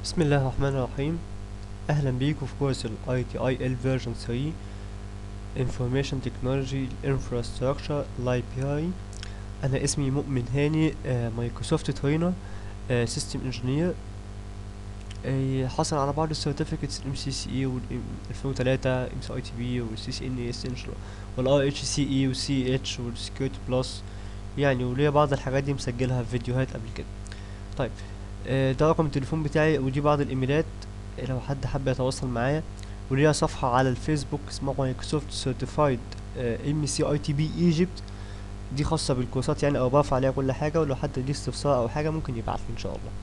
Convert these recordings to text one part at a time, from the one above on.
بسم الله الرحمن الرحيم اهلا بيكم في كورس ال ITIL version 3 Information Technology Infrastructure IPI انا اسمي مؤمن هاني مايكروسوفت ترينر سيستم انجينير حصل على بعض السيرتيفيكتس ام سي سي اي وال 2003 ام سي اي تي بي والسي سي ان اسينشال والار اتش سي اي والسي اتش والسكيورتي بلس يعني وليا بعض الحاجات دي مسجلها في فيديوهات قبل كده طيب آه، ده رقم التليفون بتاعي ودي بعض الايميلات لو حد حب يتواصل معايا وليها صفحة على الفيسبوك اسمها مايكروسوفت سيرتيفايد ام سي اي تي بي ايجيبت دي خاصة بالكورسات يعني او برفع عليها كل حاجة ولو حد ليه استفسار او حاجة ممكن يبعتلي ان شاء الله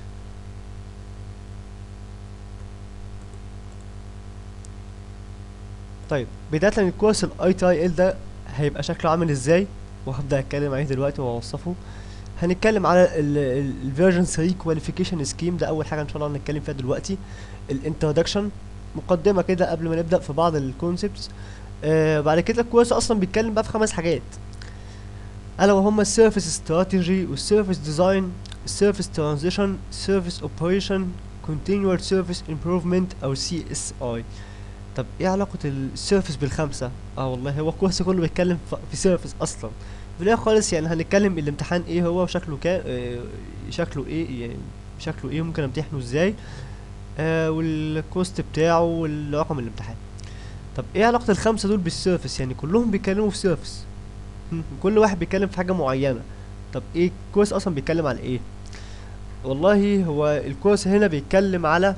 طيب بداية الكورس الاي تي اي ال ده هيبقى شكله عامل ازاي وهبدأ اتكلم عليه دلوقتي واوصفه هنتكلم على الفيرجن 3 كواليفيكيشن سكيم ده اول حاجه ان شاء الله هنتكلم فيها دلوقتي الانترودكشن مقدمه كده قبل ما نبدا في بعض الكونسبتس آه بعد كده الكورس اصلا بيتكلم بقى في خمس حاجات الا وهما السيرفيس استراتيجي والسيرفيس ديزاين السيرفيس ترانزيشن سيرفيس اوبريشن continual سيرفيس امبروفمنت او سي اس اي طب ايه علاقه السيرفيس بالخمسه اه والله هو الكورس كله بيتكلم في سيرفيس اصلا في الاخر خالص يعني هنتكلم الامتحان ايه هو وشكله كا آه شكله ايه يعني شكله ايه ممكن امتحنه ازاي آه والكوست بتاعه والرقم الامتحان طب ايه علاقة الخمسة دول بالسيرفس يعني كلهم بيتكلموا في سيرفس كل واحد بيتكلم في حاجة معينة طب ايه الكورس اصلا بيتكلم على ايه والله هو الكورس هنا بيتكلم على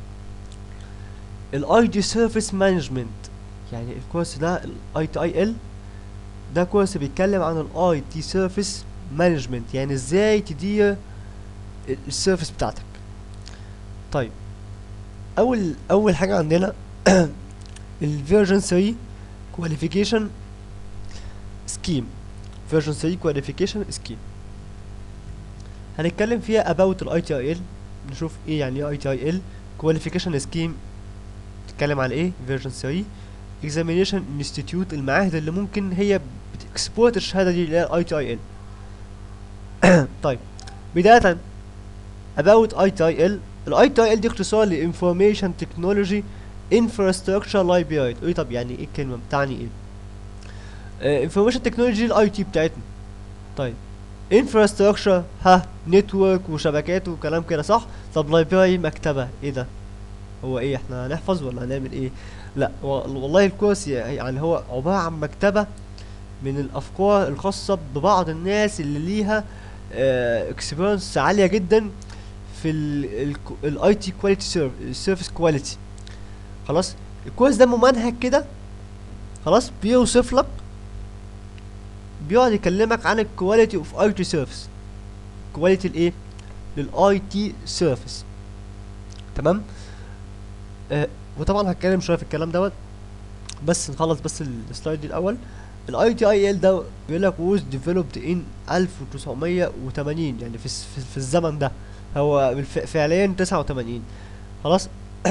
الاي دي سيرفيس مانجمنت يعني الكورس ده الاي تي اي ال ده كورس بيتكلم عن الاي تي سيرفيس مانجمنت يعني ازاي تدير السيرفيس بتاعتك طيب اول اول حاجه عندنا الفيرجن 3 كواليفيكيشن سكيم فيرجن 3 كواليفيكيشن سكيم هنتكلم فيها about الاي تي اي ال نشوف ايه يعني ايه اي تي اي ال كواليفيكيشن سكيم بتتكلم على ايه فيرجن 3 examination institute المعاهد اللي ممكن هي بتكسبورت الشهاده دي اللي هي الاي تي اي ال طيب بدايه about اي تي اي ال الاي تي اي ال دي اختصار ل information technology infrastructure library ايه طب يعني ايه الكلمه بتعني ايه uh, information technology الاي تي بتاعتنا طيب infrastructure ها نتورك وشبكات وكلام كده صح طب library مكتبه ايه ده هو ايه احنا هنحفظ ولا هنعمل ايه لا والله الكورس يعني هو عبارة عن مكتبة من الافكار الخاصة ببعض الناس اللي ليها اكسبيرينس عالية جدا في الاي تي كواليتي سيرفيس كواليتي خلاص الكورس ده ممنهج كده خلاص بيوصف لك بيقعد يكلمك عن الكواليتي اوف اي تي سيرفيس كواليتي الايه للاي تي سيرفيس تمام آه وطبعا هتكلم شويه في الكلام دوت بس نخلص بس السلايد دي الاول الاي تي اي ال ده بيقول لك was developed in 1980 يعني في في, في الزمن ده هو فعليا 89 خلاص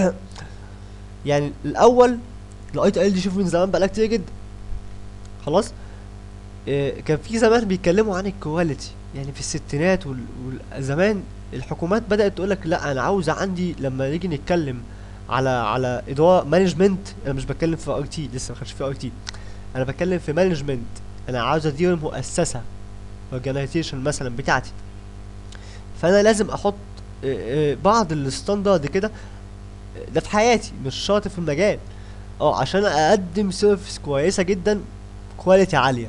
يعني الاول الاي تي اي ال دي شوف من زمان بقى كتير جدا خلاص إيه كان في زمان بيتكلموا عن الكواليتي يعني في الستينات وزمان الحكومات بدات تقول لك لا انا عاوزه عندي لما نيجي نتكلم على على اداره مانجمنت انا مش بتكلم في اي تي لسه ما خدش في اي تي انا بتكلم في مانجمنت انا عاوز ادير مؤسسه اورجانيزيشن مثلا بتاعتي فانا لازم احط بعض الستاندرد كده ده في حياتي مش شرط في المجال اه عشان اقدم سيرفيس كويسه جدا كواليتي عاليه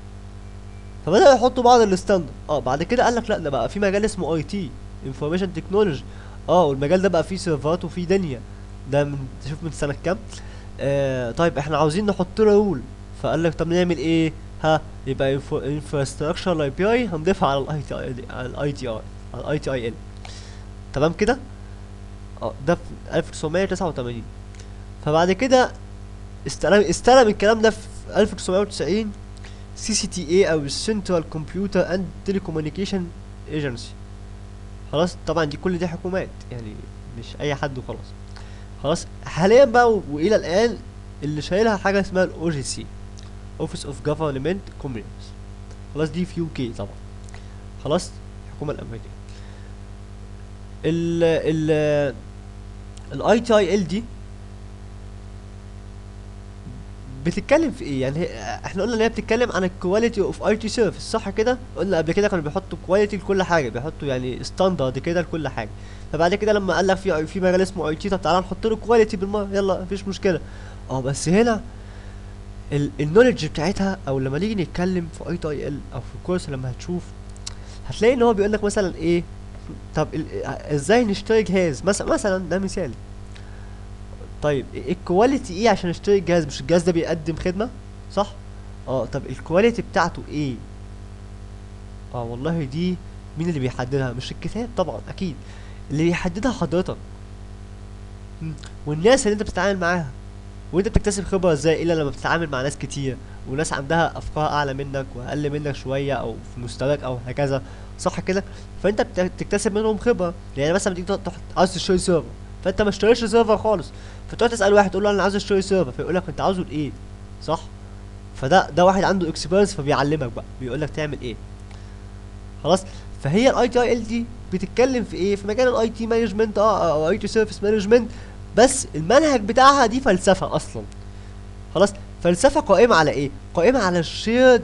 فبدأوا يحطوا بعض الستاندرد اه بعد كده قال لك لا ده بقى في مجال اسمه اي تي انفورميشن تكنولوجي اه والمجال ده بقى فيه سيرفرات وفيه دنيا ده من تشوف من سنه كام آه طيب احنا عاوزين نحط له رول فقال لك طب نعمل ايه ها يبقى انفراستراكشر اي بي اي هنضيفها على الاي تي اي على الاي تي اي على الاي تي اي ال تمام كده اه ده في 1989 فبعد كده استلم استلم الكلام ده في 1990 سي سي تي اي او السنترال كمبيوتر اند تيليكومونيكيشن ايجنسي خلاص طبعا دي كل دي حكومات يعني مش اي حد وخلاص خلاص حاليا بقى والى الان اللي شايلها حاجه اسمها الاو جي سي اوفيس اوف جفرمنت كوميونز خلاص دي في يو كي طبعا خلاص الحكومه الامريكيه ال ال الاي تي اي ال دي بتتكلم في ايه يعني هي احنا قلنا ان هي بتتكلم عن الكواليتي اوف اي تي سيرفيس صح كده قلنا قبل كده كانوا بيحطوا كواليتي لكل حاجه بيحطوا يعني ستاندرد كده لكل حاجه فبعد كده لما قال لك في في مجال اسمه اي تي طب تعالى نحط له كواليتي بالمره يلا مفيش مشكله اه بس هنا النولج بتاعتها او لما نيجي نتكلم في اي تي اي ال او في الكورس لما هتشوف هتلاقي ان هو بيقول لك مثلا ايه طب ال- ازاي نشتري جهاز مثلا مثلا ده مثال طيب الكواليتي ايه عشان اشتري الجهاز مش الجهاز ده بيقدم خدمه صح اه طب الكواليتي بتاعته ايه اه والله دي مين اللي بيحددها مش الكتاب طبعا اكيد اللي بيحددها حضرتك مم. والناس اللي انت بتتعامل معاها وانت بتكتسب خبره ازاي الا لما بتتعامل مع ناس كتير وناس عندها افكار اعلى منك واقل منك شويه او في مستواك او هكذا صح كده فانت بت- بتكتسب منهم خبره يعني مثلا بتيجي تحط عاوز تشتري سيرفر فانت ما اشتريتش سيرفر خالص فتقعد تسال واحد تقول له انا عاوز اشتري سيرفر فيقول لك انت عاوزه لايه صح فده ده واحد عنده اكسبيرينس فبيعلمك بقى بيقول لك تعمل ايه خلاص فهي الاي تي اي ال دي بتتكلم في ايه في مجال الاي تي مانجمنت اه او اي تي سيرفيس مانجمنت بس المنهج بتاعها دي فلسفه اصلا خلاص فلسفه قائمه على ايه قائمه على shared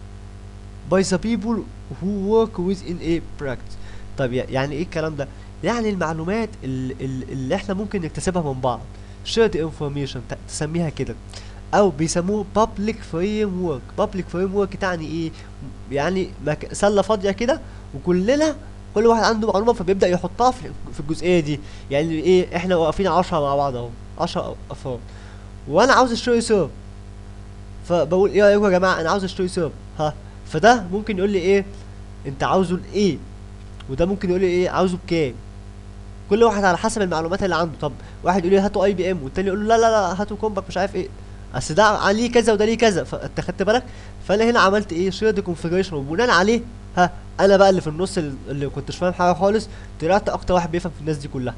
by the people who work within a practice طب يع- يعني ايه الكلام ده يعني المعلومات اللي, اللي احنا ممكن نكتسبها من بعض shared information ت- تسميها كده او بيسموه public framework public framework تعني ايه يعني مك... سله فاضيه كده وكلنا كل واحد عنده معلومه فبيبدا يحطها في في الجزئيه دي يعني ايه احنا واقفين 10 مع بعض اهو 10 افراد وانا عاوز اشتري سيرف فبقول ايه رايكم يا جماعه انا عاوز اشتري سيرف ها فده ممكن يقول لي ايه انت عاوزه لايه وده ممكن يقول لي ايه عاوزه بكام كل واحد على حسب المعلومات اللي عنده طب واحد يقول لي هاتوا اي بي ام والتاني يقول له لا لا لا هاتوا كومباك مش عارف ايه اصل ده عليه كذا وده ليه كذا فانت خدت بالك فانا هنا عملت ايه شيرد كونفيجريشن وبناء عليه ها انا بقى اللي في النص اللي اللي كنتش فاهم حاجه خالص طلعت اكتر واحد بيفهم في الناس دي كلها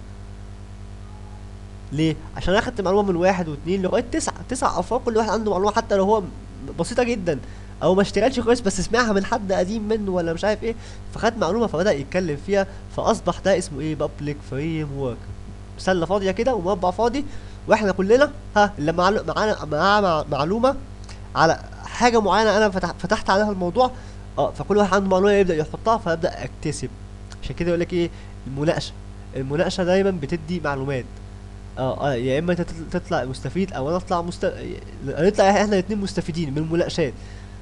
ليه عشان انا خدت معلومه من واحد واثنين لغايه تسعه تسع افراد كل واحد عنده معلومه حتى لو هو م- بسيطه جدا او ما اشتغلش كويس بس سمعها من حد قديم منه ولا مش عارف ايه فخد معلومه فبدا يتكلم فيها فاصبح ده اسمه ايه بابليك فريم ورك سله فاضيه كده ومربع فاضي واحنا كلنا ها اللي معلو- معانا معاه مع- معلومه على حاجه معينه انا فتح فتحت عليها الموضوع اه فكل واحد عنده معلومه يبدا يحطها فيبدا اكتسب عشان كده يقول لك ايه المناقشه المناقشه دايما بتدي معلومات اه اه يا اما انت تطل- تطلع مستفيد او انا اطلع مست... نطلع احنا الاثنين مستفيدين من المناقشات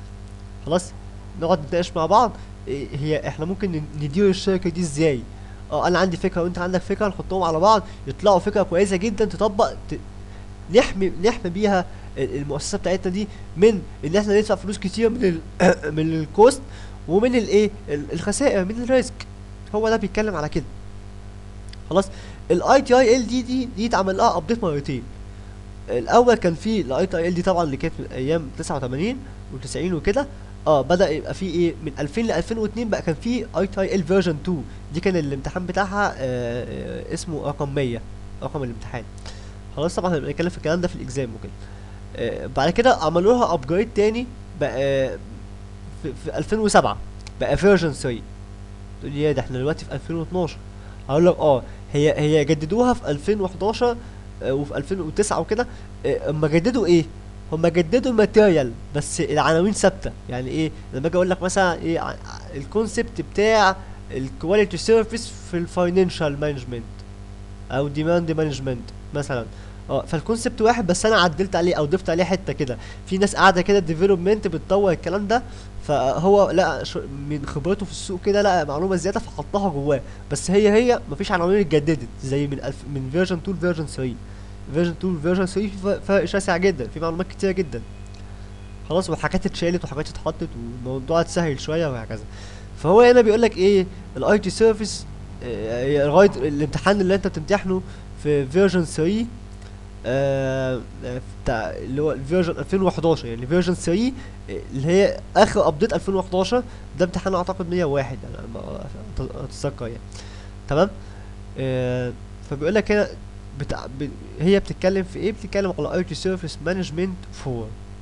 خلاص نقعد نتناقش مع بعض إيه هي احنا ممكن ن- ندير الشركه دي ازاي اه انا عندي فكره وانت عندك فكره نحطهم على بعض يطلعوا فكره كويسه جدا تطبق ت... نحمي نحمي بيها ال- المؤسسه بتاعتنا دي من ان احنا ندفع فلوس كتير من ال... من الكوست ومن الايه ال- الخسائر من الريسك هو ده بيتكلم على كده خلاص الاي تي اي ال دي دي دي اتعمل لها ابديت مرتين الاول كان في الاي تي اي ال دي طبعا اللي كانت من ايام 89 و90 وكده اه بدا يبقى في ايه من 2000 ل 2002 بقى كان في اي تي اي ال فيرجن 2 دي كان الامتحان بتاعها آه آه اسمه رقم 100 رقم الامتحان خلاص طبعا هنبقى نتكلم في الكلام ده في الاكزام وكده آه بعد كده عملوا لها ابجريد تاني بقى آه في, في 2007 بقى فيرجن 3 تقول لي يا ده احنا دلوقتي في 2012 هقول لك اه هي هي جددوها في 2011 آه، وفي 2009 وكده آه، اما جددوا ايه هم جددوا الماتيريال بس العناوين ثابته يعني ايه لما اجي اقول لك مثلا ايه ع- ع- الكونسبت بتاع الكواليتي سيرفيس في الفاينانشال مانجمنت او ديماند مانجمنت مثلا اه فالكونسبت واحد بس انا عدلت عليه او ضفت عليه حته كده في ناس قاعده كده ديفلوبمنت بتطور الكلام ده فهو لقى شو- من خبرته في السوق كده لقى معلومه زياده فحطها جواه بس هي هي مفيش عناوين اتجددت زي من الف من فيرجن 2 لفيرجن 3 فيرجن 2 لفيرجن 3 في ف- فرق شاسع جدا في معلومات كتيره جدا خلاص وحاجات اتشالت وحاجات اتحطت والموضوع اتسهل شويه وهكذا فهو هنا بيقول لك ايه الاي تي سيرفيس لغايه الامتحان اللي انت بتمتحنه في فيرجن 3 آه، آه، بتاع اللي هو الفيرجن 2011 يعني فيرجن 3 آه، اللي هي اخر ابديت 2011 ده امتحان اعتقد 101 يعني أنا ما أت- اتذكر يعني تمام آه فبيقول لك هنا بتاع ب... هي بتتكلم في ايه بتتكلم على اي تي سيرفيس مانجمنت 4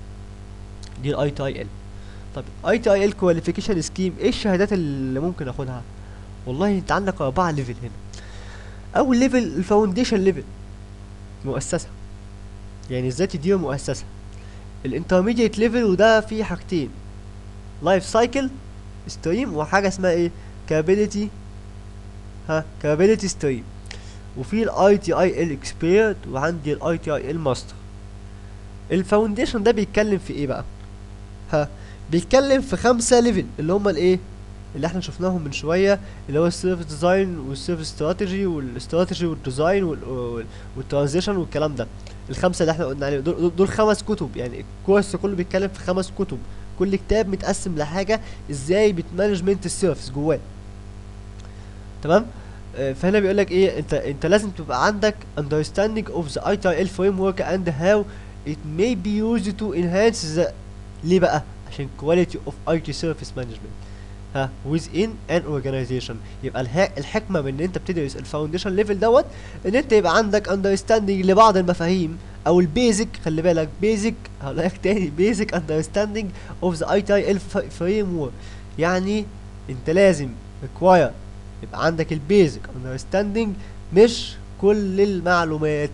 دي الاي تي اي ال طب اي تي اي ال كواليفيكيشن سكيم ايه الشهادات اللي ممكن اخدها والله انت عندك اربعه ليفل هنا او ليفل الفاونديشن ليفل مؤسسه يعني ازاي تدير مؤسسه الانترميديت ليفل وده فيه حاجتين لايف سايكل ستريم وحاجه اسمها ايه كابيليتي ها كابيليتي ستريم وفي الاي تي اي ال اكسبيرت وعندي الاي تي اي ال ماستر الفاونديشن ده بيتكلم في ايه بقى ها بيتكلم في خمسة ليفل اللي هما الايه اللي احنا شفناهم من شويه اللي هو السيرفيس ديزاين والسيرفيس استراتيجي والاستراتيجي والديزاين والترانزيشن والكلام ده الخمسه اللي احنا قلنا عليهم دول, دول خمس كتب يعني الكورس كله بيتكلم في خمس كتب كل كتاب متقسم لحاجه ازاي بتمانجمنت السيرفيس جواه تمام آه، فهنا بيقول لك ايه انت انت لازم تبقى عندك understanding of the ITIL framework and how it may be used to enhance the ليه بقى عشان quality of IT service management ها within an organization يبقى الها الحكمه من ان انت بتدرس الفاونديشن ليفل دوت ان انت يبقى عندك understanding لبعض المفاهيم او البيزك خلي بالك بيزك هقول لك تاني بيزك understanding of the ITIL f- framework يعني انت لازم require يبقى عندك البيزك understanding مش كل المعلومات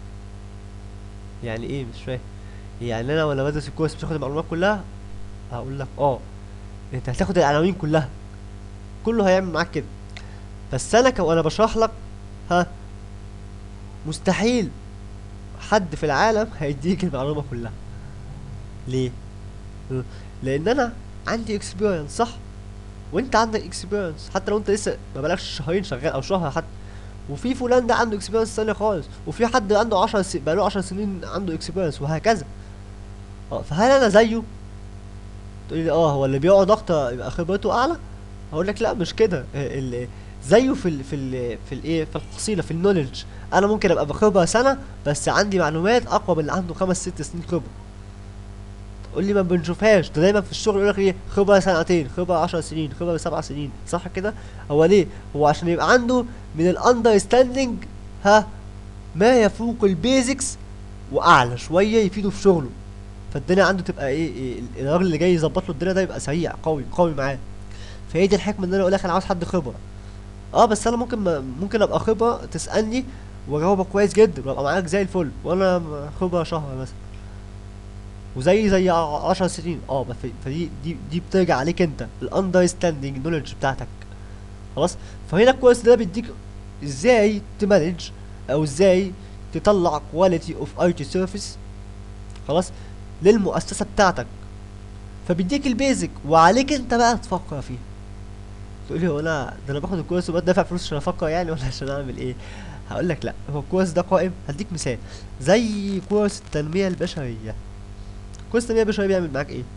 يعني ايه مش فاهم يعني انا وانا بدرس الكورس مش هاخد المعلومات كلها هقول لك اه انت هتاخد العناوين كلها كله هيعمل معاك كده بس انا ك- وانا بشرح لك ها مستحيل حد في العالم هيديك المعلومه كلها ليه م. لان انا عندي اكسبيرينس صح وانت عندك اكسبيرينس حتى لو انت لسه ما بقالكش شهرين شغال او شهر حتى وفي فلان ده عنده اكسبيرينس ثانيه خالص وفي حد عنده 10 س... بقاله 10 سنين عنده اكسبيرينس وهكذا اه فهل انا زيه تقول لي اه هو اللي بيقعد اكتر يبقى خبرته اعلى هقول لك لا مش كده آه، ال- زيه في ال في ال في الايه في الحصيله في النولج انا ممكن ابقى بخبره سنه بس عندي معلومات اقوى من اللي عنده خمس ست سنين خبره تقول لي ما بنشوفهاش ده دايما في الشغل يقول لك ايه خبره سنتين خبره 10 سنين خبره سبع سنين صح كده هو ليه هو عشان يبقى عنده من الاندرستاندنج ها ما يفوق البيزكس واعلى شويه يفيده في شغله فالدنيا عنده تبقى ايه, إيه الراجل اللي جاي يظبط له الدنيا ده يبقى سريع قوي قوي معاه فهي دي الحكمه ان انا اقول لك انا عاوز حد خبره اه بس انا ممكن ما ممكن ابقى خبره تسالني واجاوبك كويس جدا وابقى معاك زي الفل وانا م- خبره شهر مثلا وزي زي ع- عشر سنين اه بس ف- فدي دي دي بترجع عليك انت الاندرستاندينج نولج بتاعتك خلاص فهنا الكورس ده بيديك ازاي تمانج او ازاي تطلع كواليتي اوف اي تي سيرفيس خلاص للمؤسسه بتاعتك فبيديك البيزك وعليك انت بقى تفكر فيه تقول لي هو انا ده انا باخد الكورس وبدفع فلوس عشان افكر يعني ولا عشان اعمل ايه هقول لك لا هو الكورس ده قائم هديك مثال زي كورس التنميه البشريه كورس التنميه البشريه بيعمل معاك ايه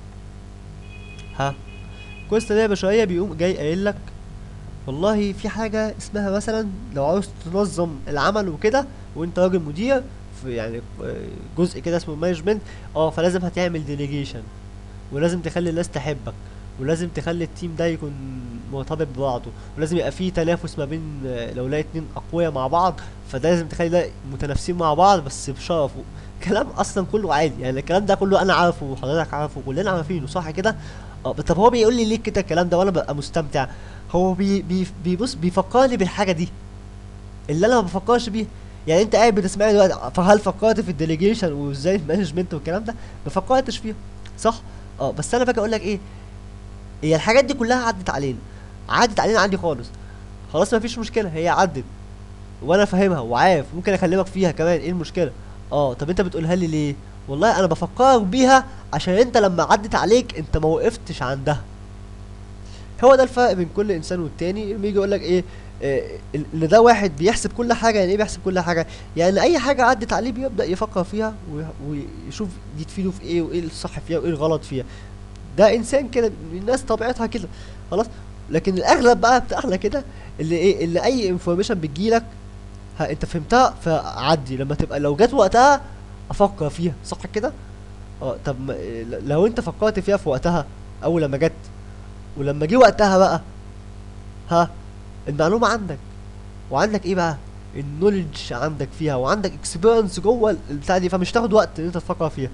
ها كورس التنميه البشريه بيقوم جاي قايل لك والله في حاجه اسمها مثلا لو عاوز تنظم العمل وكده وانت راجل مدير في يعني آه، جزء كده اسمه مانجمنت اه فلازم هتعمل ديليجيشن ولازم تخلي الناس تحبك ولازم تخلي التيم ده يكون مرتبط ببعضه ولازم يبقى فيه تنافس ما بين آه، لو لقيت اتنين اقوياء مع بعض فده لازم تخلي ده متنافسين مع بعض بس بشرف كلام اصلا كله عادي يعني الكلام ده كله انا عارفه وحضرتك عارفه وكلنا عارفينه صح كده اه طب هو بيقول لي ليه كده الكلام ده وانا ببقى مستمتع هو بي بي بيبص بيفكرني بالحاجه دي اللي انا ما بفكرش بيها يعني انت قاعد بتسمعني دلوقتي فهل فكرت في الديليجيشن وازاي المانجمنت والكلام ده ما فكرتش فيها صح اه بس انا باجي اقول لك ايه هي الحاجات دي كلها عدت علينا عدت علينا عندي خالص خلاص ما فيش مشكله هي عدت وانا فاهمها وعارف ممكن اكلمك فيها كمان ايه المشكله اه طب انت بتقولها لي ليه والله انا بفكرك بيها عشان انت لما عدت عليك انت ما وقفتش عندها هو ده الفرق بين كل انسان والتاني لما يجي يقول لك ايه آه، ان ده واحد بيحسب كل حاجه يعني ايه بيحسب كل حاجه يعني اي حاجه عدت عليه بيبدا يفكر فيها وي- ويشوف دي تفيده في ايه وايه الصح فيها وايه الغلط فيها ده انسان كده الناس طبيعتها كده خلاص لكن الاغلب بقى بتاعنا كده اللي ايه اللي اي انفورميشن بتجيلك ها انت فهمتها فعدي لما تبقى لو جت وقتها افكر فيها صح كده اه طب ما ل- لو انت فكرت فيها في وقتها اول لما جت ولما جه وقتها بقى ها المعلومه عندك وعندك ايه بقى النولج عندك فيها وعندك اكسبيرينس جوه البتاع دي فمش تاخد وقت ان انت تفكر فيها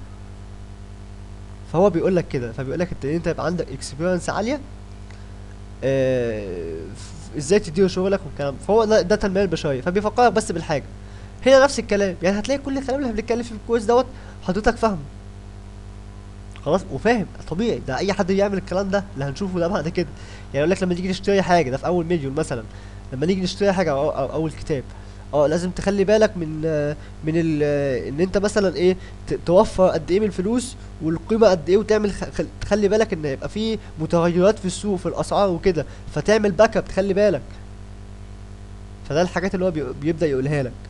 فهو بيقول لك كده فبيقول لك انت انت يبقى عندك اكسبيرينس عاليه آه، ازاي تدير شغلك والكلام فهو ده ده تنميه البشريه فبيفكرك بس بالحاجه هنا نفس الكلام يعني هتلاقي كل الكلام اللي احنا بنتكلم فيه في الكويز دوت حضرتك فاهمه خلاص وفاهم طبيعي ده اي حد بيعمل الكلام ده اللي هنشوفه ده بعد كده يعني يقول لك لما تيجي تشتري حاجه ده في اول مليون مثلا لما نيجي نشتري حاجه او, أو اول كتاب اه لازم تخلي بالك من آه، من ال آه، ان انت مثلا ايه ت- توفر قد ايه من الفلوس والقيمه قد ايه وتعمل خ- خل- تخلي بالك ان يبقى في متغيرات في السوق في الاسعار وكده فتعمل باك اب تخلي بالك فده الحاجات اللي هو بي- بيبدا يقولها لك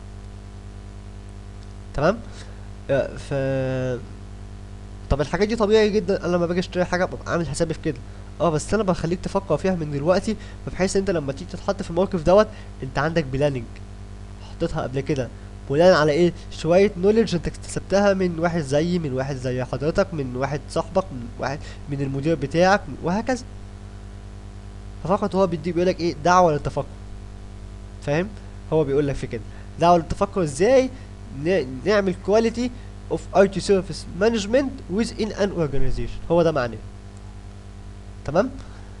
تمام آه، ف طب الحاجات دي طبيعي جدا انا لما باجي اشتري حاجه ببقى عامل حسابي في كده اه بس انا بخليك تفكر فيها من دلوقتي بحيث انت لما تيجي تتحط في الموقف دوت انت عندك بلاننج حطيتها قبل كده بناء على ايه شويه نوليدج انت اكتسبتها من واحد زيي من واحد زي حضرتك من واحد صاحبك من واحد من المدير بتاعك من- وهكذا ففقط هو بيدي بيقول لك ايه دعوه للتفكر فاهم هو بيقول لك في كده دعوه للتفكر ازاي ن- نعمل كواليتي اوف IT service management within an organization هو ده معناه تمام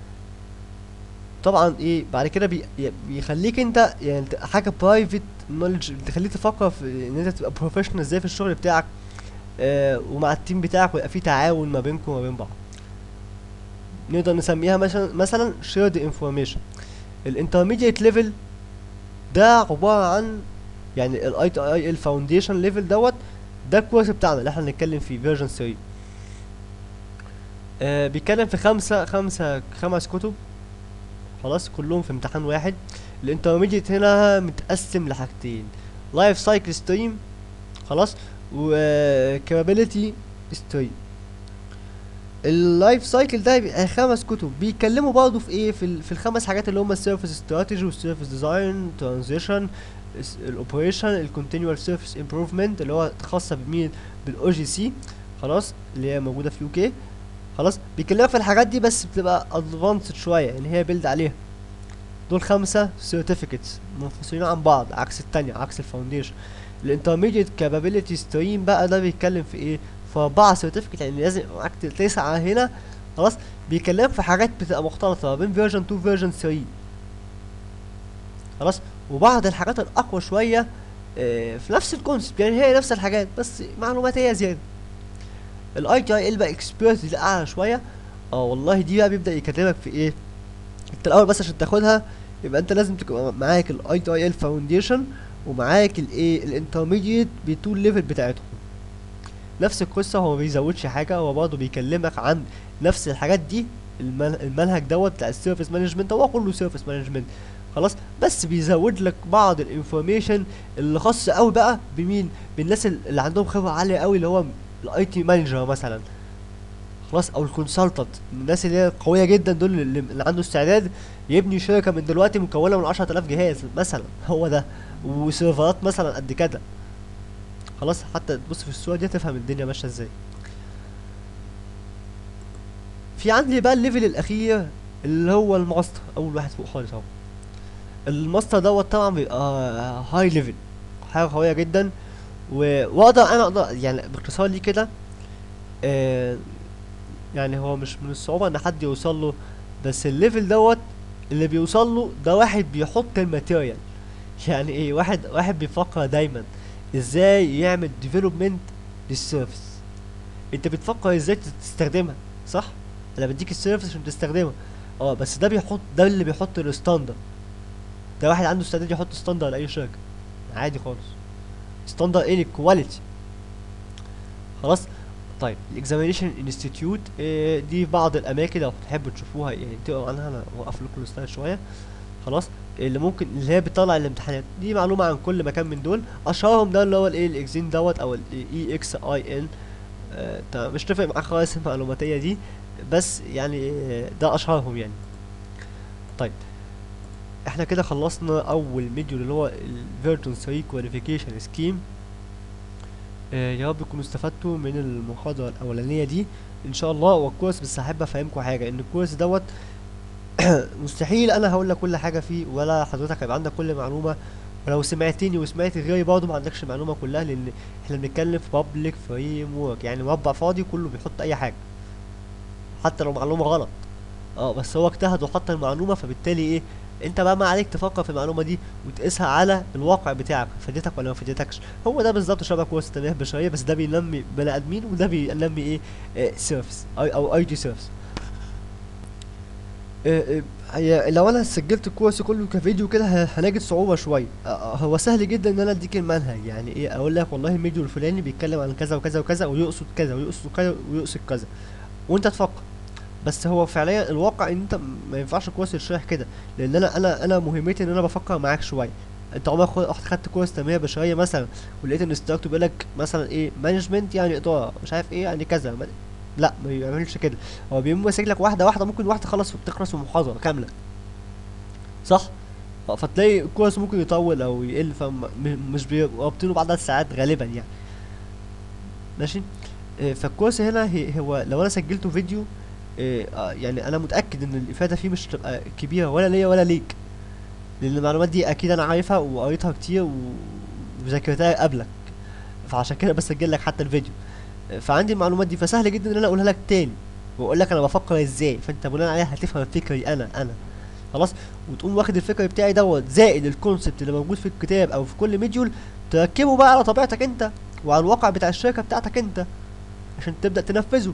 طبعا ايه بعد كده بي ي- بيخليك انت يعني ت- حاجه برايفت نولج تخليك تفكر في ان انت تبقى بروفيشنال ازاي في الشغل بتاعك آه ومع التيم بتاعك ويبقى في تعاون ما بينكم وما بين بعض نقدر نسميها مثلا مثلا shared information الانترميديت ليفل ده عباره عن يعني الاي تي اي الفاونديشن ليفل دوت ده الكورس بتاعنا اللي احنا هنتكلم فيه فيرجن 3 آه بيتكلم في خمسة خمسة خمس كتب خلاص كلهم في امتحان واحد الانترميديت هنا متقسم لحاجتين لايف سايكل ستريم خلاص و كابابيلتي ستريم اللايف سايكل ده بيبقى خمس كتب بيتكلموا برضه في ايه في, ال- في الخمس حاجات اللي هم السيرفيس استراتيجي والسيرفيس ديزاين ترانزيشن الاوبريشن الكونتينوال سيرفيس امبروفمنت اللي هو خاصه بمين بالاو جي سي خلاص اللي هي موجوده في يو كي خلاص بيكلمك في الحاجات دي بس بتبقى ادفانسد شويه ان هي بيلد عليها دول خمسة سيرتيفيكتس منفصلين عن بعض عكس التانية عكس الفاونديشن الانترميديت كابابيلتي ستريم بقى ده بيتكلم في ايه في اربعة سيرتيفيكت يعني لازم يبقى معاك تسعة هنا خلاص بيكلمك في حاجات بتبقى مختلطة ما بين فيرجن 2 فيرجن 3 خلاص وبعض الحاجات الاقوى شوية آه، في نفس الكونسبت يعني هي نفس الحاجات بس معلوماتية زيادة الاي تي اي ال بقى اكسبيرت دي اعلى شوية اه والله دي بقى بيبدأ يكلمك في ايه انت الاول بس عشان تاخدها يبقى انت لازم تبقى معاك الاي تي اي ال فاونديشن ومعاك الايه الانترميديت بتول ليفل بتاعتهم نفس القصه هو ما بيزودش حاجه هو برضه بيكلمك عن نفس الحاجات دي المن- المنهج دوت بتاع السيرفيس مانجمنت هو كله سيرفيس مانجمنت خلاص بس بيزود لك بعض الانفورميشن اللي خاصه قوي بقى بمين بالناس ال- اللي عندهم خبره عاليه قوي اللي هو الاي تي مانجر مثلا خلاص او الكونسلتنت الناس اللي هي قويه جدا دول اللي, اللي عنده استعداد يبني شركه من دلوقتي مكونه من 10000 جهاز مثلا هو ده وسيرفرات مثلا قد كده خلاص حتى تبص في الصوره دي تفهم الدنيا ماشيه ازاي في عندي بقى الليفل الاخير اللي هو الماستر اول واحد فوق خالص اهو الماستر دوت طبعا بيبقى هاي ليفل حاجه قويه جدا و- واقدر انا اقدر يعني باختصار ليه كده آه يعني هو مش من الصعوبه ان حد يوصل له بس الليفل دوت اللي بيوصل له ده واحد بيحط الماتيريال يعني ايه واحد واحد بيفكر دايما ازاي يعمل ديفلوبمنت للسيرفيس انت بتفكر ازاي تستخدمها صح انا بديك السيرفيس عشان تستخدمها اه بس ده بيحط ده اللي بيحط الستاندر ده واحد عنده استعداد يحط ستاندر لاي شركه عادي خالص ستاندر ايه الكواليتي خلاص طيب الاكزامينيشن انستيتيوت دي في بعض الاماكن لو تحبوا تشوفوها يعني تقروا عنها انا اوقف لكم السلايد شويه خلاص اللي ممكن اللي هي بتطلع الامتحانات دي معلومه عن كل مكان من دول اشهرهم ده اللي هو الايه الاكزين دوت او الاي اكس اي ان تمام مش تفرق معاك خالص المعلوماتيه دي بس يعني آه، ده اشهرهم يعني طيب احنا كده خلصنا اول ميديول اللي هو الفيرجن 3 كواليفيكيشن سكيم يا رب تكونوا استفدتوا من المحاضرة الأولانية دي إن شاء الله والكورس بس هحب أفهمكم حاجة إن الكورس دوت مستحيل أنا هقول لك كل حاجة فيه ولا حضرتك هيبقى عندك كل معلومة ولو سمعتني وسمعت غيري برضه ما عندكش المعلومة كلها لأن احنا بنتكلم في بابليك فريم ورك يعني مربع فاضي كله بيحط أي حاجة حتى لو معلومة غلط اه بس هو اجتهد وحط المعلومة فبالتالي ايه انت بقى ما عليك تفكر في المعلومه دي وتقيسها على الواقع بتاعك فادتك ولا ما فادتكش هو ده بالظبط شبه كورس التنميه البشريه بس ده بينمي بني ادمين وده بينمي ايه آه سيرفيس او اي تي سيرفيس آه، آه، هي لو انا سجلت الكورس كله كفيديو كده ه- هنجد صعوبة شوية آه، آه، هو سهل جدا ان انا اديك المنهج يعني ايه اقول لك والله الميديو الفلاني بيتكلم عن كذا وكذا وكذا ويقصد كذا ويقصد كذا ويقصد كذا وانت تفكر بس هو فعليا الواقع ان انت م- ما ينفعش الكورس يشرح كده لان انا انا انا مهمتي ان انا بفكر معاك شويه انت عمرك خد- رحت خدت كورس تنميه بشريه مثلا ولقيت الانستراكتور بيقول لك مثلا ايه مانجمنت يعني اداره مش عارف ايه يعني كذا ما- لا ما بيعملش كده هو بيقوم ماسك لك واحده واحده ممكن واحده تخلص بتخلص في محاضره كامله صح ف- فتلاقي الكورس ممكن يطول او يقل فمش بيبقوا رابطينه بعد ساعات غالبا يعني ماشي آه، فالكورس هنا هي هو لو انا سجلته فيديو آه، آه، يعني انا متاكد ان الافاده فيه مش هتبقى كبيره ولا ليا ولا ليك لان المعلومات دي اكيد انا عارفها وقريتها كتير و- وذاكرتها قبلك فعشان كده بسجل لك حتى الفيديو آه، فعندي المعلومات دي فسهل جدا ان انا اقولها لك تاني واقول لك انا بفكر ازاي فانت بناء عليها هتفهم فكري انا انا خلاص وتقوم واخد الفكر بتاعي دوت زائد الكونسبت اللي موجود في الكتاب او في كل مديول تركبه بقى على طبيعتك انت وعلى الواقع بتاع الشركه بتاعتك انت عشان تبدا تنفذه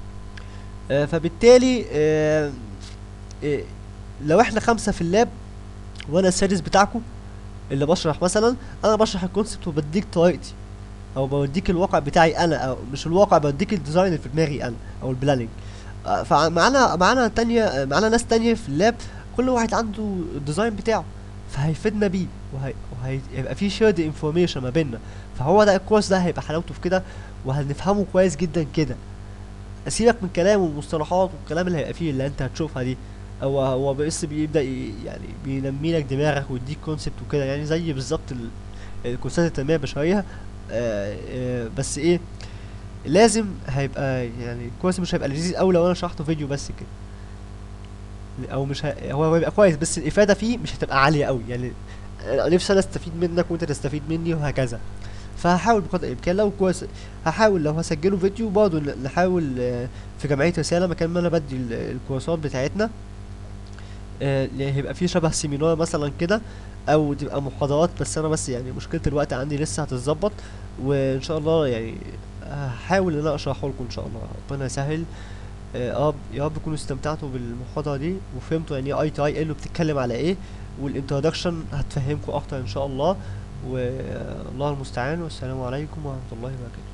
آه فبالتالي آه آه لو احنا خمسه في اللاب وانا السادس بتاعكم اللي بشرح مثلا انا بشرح الكونسبت وبديك طريقتي او بوديك الواقع بتاعي انا او مش الواقع بديك الديزاين اللي في دماغي انا او البلاننج آه، فمعانا معانا تانية آه، معانا ناس تانية في اللاب كل واحد عنده الديزاين بتاعه فهيفيدنا بيه وهي- وهيبقى في شيرد انفورميشن ما بيننا فهو ده الكورس ده هيبقى حلاوته في كده وهنفهمه كويس جدا كده سيبك من كلام والمصطلحات والكلام اللي هيبقى فيه اللي انت هتشوفها دي هو هو بس بيبدا ي- يعني بينمي لك دماغك ويديك كونسبت وكده يعني زي بالظبط ال- الكورسات التنميه البشريه آه آه بس ايه لازم هيبقى يعني الكورس مش هيبقى لذيذ قوي لو انا شرحته فيديو بس كده او مش ه... هو هيبقى كويس بس الافاده فيه مش هتبقى عاليه قوي يعني أنا نفسي انا استفيد منك وانت تستفيد مني وهكذا فهحاول بقدر الامكان لو كويس هحاول لو هسجله فيديو برضه ن- نحاول آه، في جمعيه رساله مكان ما انا بدي ال- الكورسات بتاعتنا آه، اللي هيبقى فيه شبه سيمينار مثلا كده او تبقى محاضرات بس انا بس يعني مشكله الوقت عندي لسه هتتظبط وان شاء الله يعني هحاول ان انا اشرحه لكم ان شاء الله ربنا يسهل آه، يا رب يا رب تكونوا استمتعتوا بالمحاضره دي وفهمتوا يعني ايه اي تي اي ال وبتتكلم على ايه والانترودكشن هتفهمكم اكتر ان شاء الله والله المستعان والسلام عليكم ورحمه الله وبركاته